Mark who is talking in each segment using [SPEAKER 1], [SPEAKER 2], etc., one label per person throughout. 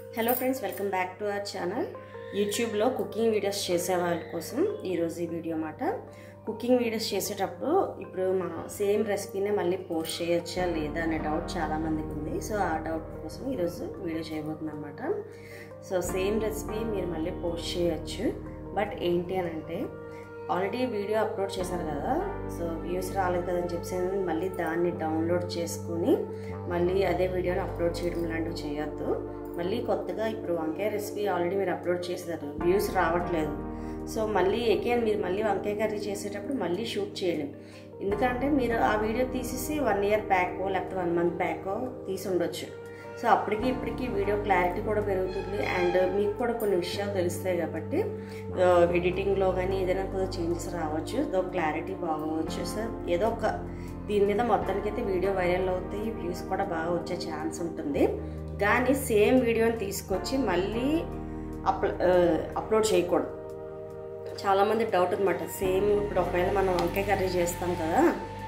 [SPEAKER 1] hello friends welcome back to our channel యూట్యూబ్లో cooking videos చేసే వాళ్ళ కోసం ఈరోజు ఈ వీడియో మాట కుకింగ్ వీడియోస్ చేసేటప్పుడు ఇప్పుడు మా సేమ్ రెసిపీనే మళ్ళీ పోస్ట్ చేయొచ్చా లేదా అనే డౌట్ చాలామందికి ఉంది సో ఆ డౌట్ కోసం ఈరోజు వీడియో చేయబోతున్నాను అనమాట సో సేమ్ రెసిపీ మీరు మళ్ళీ పోస్ట్ చేయొచ్చు బట్ ఏంటి అని అంటే ఆల్రెడీ వీడియో అప్లోడ్ చేశారు కదా సో వ్యూస్ రాలేదు కదని చెప్పి మళ్ళీ దాన్ని డౌన్లోడ్ చేసుకుని మళ్ళీ అదే వీడియోని అప్లోడ్ చేయడం లాంటివి చేయొద్దు మళ్ళీ కొత్తగా ఇప్పుడు వంకాయ రెసిపీ ఆల్రెడీ మీరు అప్లోడ్ చేశారు వ్యూస్ రావట్లేదు సో మళ్ళీ ఎగైన్ మీరు మళ్ళీ వంకాయ కర్రీ చేసేటప్పుడు మళ్ళీ షూట్ చేయండి ఎందుకంటే మీరు ఆ వీడియో తీసేసి వన్ ఇయర్ బ్యాకో లేకపోతే వన్ మంత్ బ్యాకో తీసి ఉండొచ్చు సో అప్పటికి ఇప్పటికి వీడియో క్లారిటీ కూడా పెరుగుతుంది అండ్ మీకు కూడా కొన్ని విషయాలు తెలుస్తాయి కాబట్టి ఎడిటింగ్లో కానీ ఏదైనా కొద్దిగా చేంజెస్ రావచ్చు దో క్లారిటీ బాగోవచ్చు సార్ ఏదో ఒక దీని మీద మొత్తానికి అయితే వీడియో వైరల్ అవుతాయి వ్యూస్ కూడా బాగా వచ్చే ఛాన్స్ ఉంటుంది కానీ సేమ్ వీడియోని తీసుకొచ్చి మళ్ళీ అప్లో అప్లోడ్ చేయకూడదు చాలామంది డౌట్ అనమాట సేమ్ ఇప్పుడు ఒకవేళ మనం వంకాయ కర్రీ చేస్తాం కదా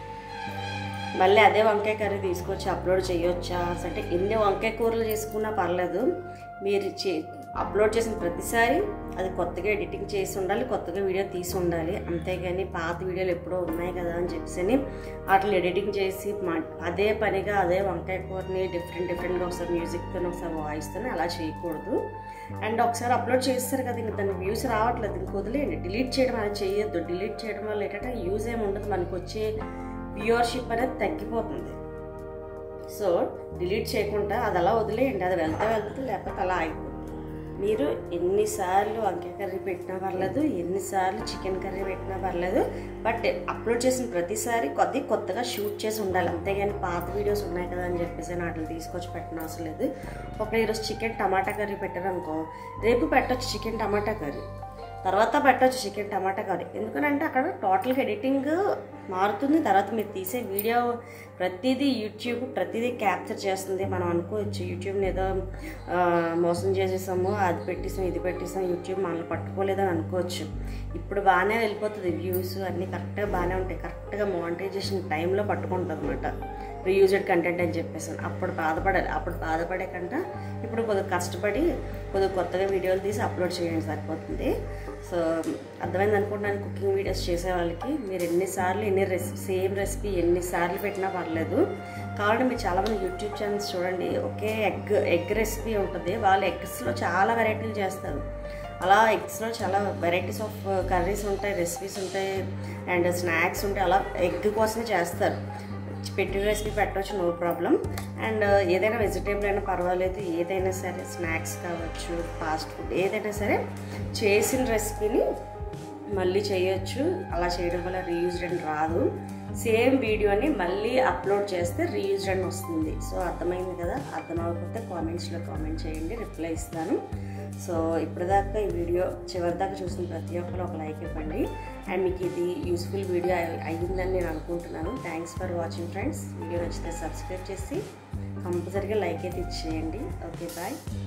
[SPEAKER 1] మళ్ళీ అదే వంకాయ కర్రీ తీసుకొచ్చి అప్లోడ్ చేయొచ్చా అంటే ఎన్ని వంకాయ కూరలు చేసుకున్నా పర్లేదు మీరు చే అప్లోడ్ చేసిన ప్రతిసారి అది కొత్తగా ఎడిటింగ్ చేసి ఉండాలి కొత్తగా వీడియో తీసి ఉండాలి అంతేగాని పాత వీడియోలు ఎప్పుడో ఉన్నాయి కదా అని చెప్పేసి వాటిని ఎడిటింగ్ చేసి అదే పనిగా అదే వంకాయ కూరని డిఫరెంట్ డిఫరెంట్గా ఒకసారి మ్యూజిక్తో ఒకసారి వాయిస్తో అలా చేయకూడదు అండ్ ఒకసారి అప్లోడ్ చేస్తారు కదా ఇంక దాని వ్యూస్ రావట్లేదు ఇంక వదిలేయండి డిలీట్ చేయడం అలా చేయొద్దు డిలీట్ చేయడం వల్ల ఏంటంటే యూజ్ ఏమి ఉండదు మనకు వచ్చే వ్యూవర్షిప్ అనేది తగ్గిపోతుంది సో డిలీట్ చేయకుండా అది అలా వదిలేయండి అది వెళ్తే వెళ్తుంది లేకపోతే అలా ఆగిపోతుంది మీరు ఎన్నిసార్లు వంకాయ కర్రీ పెట్టినా పర్లేదు ఎన్నిసార్లు చికెన్ కర్రీ పెట్టినా పర్లేదు బట్ అప్లోడ్ చేసిన ప్రతిసారి కొద్ది కొత్తగా షూట్ చేసి ఉండాలి అంతేగాని పాత వీడియోస్ ఉన్నాయి కదా అని చెప్పేసి వాటిని తీసుకొచ్చి పెట్టిన అవసరం లేదు ఒక ఈరోజు చికెన్ టమాటా కర్రీ పెట్టారనుకో రేపు పెట్టచ్చు చికెన్ టమాటా కర్రీ తర్వాత పెట్టచ్చు చికెన్ టమాటా కర్రీ ఎందుకంటే అక్కడ టోటల్గా ఎడిటింగ్ మారుతుంది తర్వాత మీరు తీసే వీడియో ప్రతిదీ యూట్యూబ్ ప్రతిదీ క్యాప్చర్ చేస్తుంది మనం అనుకోవచ్చు యూట్యూబ్ని ఏదో మోసం చేసేసాము అది పెట్టేసాం ఇది పెట్టేసాం యూట్యూబ్ మనల్ని పట్టుకోలేదని అనుకోవచ్చు ఇప్పుడు బాగానే వెళ్ళిపోతుంది వ్యూస్ అన్నీ కరెక్ట్గా బాగానే ఉంటాయి కరెక్ట్గా మానిటైజేషన్ టైంలో పట్టుకుంటుంది అనమాట రీయూజ్డ్ కంటెంట్ అని చెప్పేసాను అప్పుడు బాధపడాలి అప్పుడు బాధపడే కంటే ఇప్పుడు కొద్దిగా కష్టపడి కొద్దిగా కొత్తగా వీడియోలు తీసి అప్లోడ్ చేయండి సరిపోతుంది సో అర్థమైంది అనుకుంటున్నాను కుకింగ్ వీడియోస్ చేసే వాళ్ళకి మీరు ఎన్నిసార్లు ఎన్ని రెసిపీ సేమ్ రెసిపీ ఎన్నిసార్లు పెట్టినా పర్లేదు కావాలంటే మీరు చాలామంది యూట్యూబ్ ఛానల్స్ చూడండి ఒకే ఎగ్ ఎగ్ రెసిపీ ఉంటుంది వాళ్ళు ఎగ్స్లో చాలా వెరైటీలు చేస్తారు అలా ఎగ్స్లో చాలా వెరైటీస్ ఆఫ్ కర్రీస్ ఉంటాయి రెసిపీస్ ఉంటాయి అండ్ స్నాక్స్ ఉంటాయి అలా ఎగ్ కోసమే చేస్తారు పెట్టిన రెసిపీ పెట్టవచ్చు నో ప్రాబ్లం అండ్ ఏదైనా వెజిటేబుల్ అయినా పర్వాలేదు ఏదైనా సరే స్నాక్స్ కావచ్చు ఫాస్ట్ ఫుడ్ ఏదైనా సరే చేసిన రెసిపీని మళ్ళీ చేయొచ్చు అలా చేయడం వల్ల రీయూజ్డ్ అని రాదు సేమ్ వీడియోని మళ్ళీ అప్లోడ్ చేస్తే రీయూజ్డ్ అని వస్తుంది సో అర్థమైంది కదా అర్థం అవ్వకపోతే కామెంట్స్లో కామెంట్ చేయండి రిప్లై ఇస్తాను సో ఇప్పటిదాకా ఈ వీడియో చివరిదాకా చూసిన ప్రతి ఒక్కరు ఒక లైక్ ఇవ్వండి అండ్ మీకు ఇది యూస్ఫుల్ వీడియో అయ్యిందని నేను అనుకుంటున్నాను thanks for watching friends video నచ్చితే సబ్స్క్రైబ్ చేసి కంపల్సరీగా లైక్ అయితే ఇచ్చేయండి ఓకే బాయ్